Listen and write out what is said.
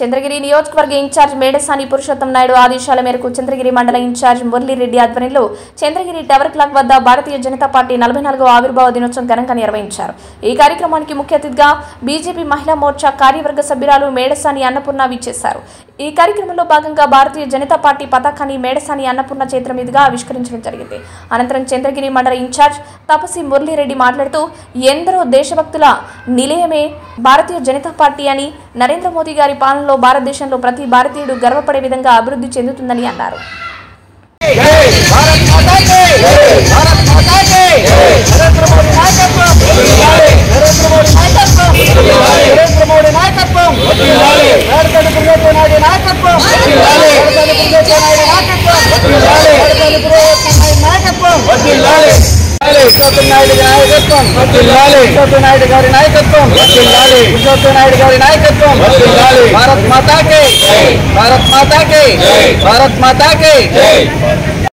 చంద్రగిరి నియోజకవర్గ ఇన్ఛార్జ్ మేడసాని పురుషోత్తం నాయుడు ఆదేశాల మేరకు చంద్రగిరి మండల ఇన్ఛార్జ్ మురళీరెడ్డి ఆధ్వర్యంలో చంద్రగిరి టవర్ క్లాక్ వద్ద భారతీయ జనతా పార్టీ నలభై నాలుగవ ఆవిర్భావ దినోత్సవం ఘనంగా నిర్వహించారు ఈ కార్యక్రమానికి ముఖ్య అతిథిగా బీజేపీ మహిళా మోర్చా కార్యవర్గ సభ్యురాలు మేడసాని అన్నపూర్ణ విచ్చేశారు ఈ కార్యక్రమంలో భాగంగా భారతీయ జనతా పార్టీ పతాకాన్ని మేడసాని అన్నపూర్ణ చేతుల మీదుగా ఆవిష్కరించడం జరిగింది అనంతరం చంద్రగిరి మండల ఇన్ఛార్జ్ తపసి మురళీరెడ్డి మాట్లాడుతూ ఎందరో దేశభక్తుల నిలయమే భారతీయ జనతా పార్టీ అని నరేంద్ర మోదీ గారి పాలనలో భారతదేశంలో ప్రతి భారతీయుడు గర్వపడే విధంగా అభివృద్ధి చెందుతుందని అన్నారు भारत माता के भारत माता के नरेंद्र मोदी नायकत्వం నరేంద్ర మోడీ నాయకత్వం నరేంద్ర మోడీ నాయకత్వం నరేంద్ర గురుదేవ్ నాయుడు నాయకత్వం నరేంద్ర గురుదేవ్ నాయుడు నాయకత్వం నరేంద్ర గురుదేవ్ నాయకత్వం విశ్వనాథ్ నాయుడు నాయకత్వం విశ్వనాథ్ నాయుడు గారి నాయకత్వం విశ్వనాథ్ నాయుడు గారి నాయకత్వం భారత్ మాతా కే భారత్ మాతా కే భారత్ మాతా కే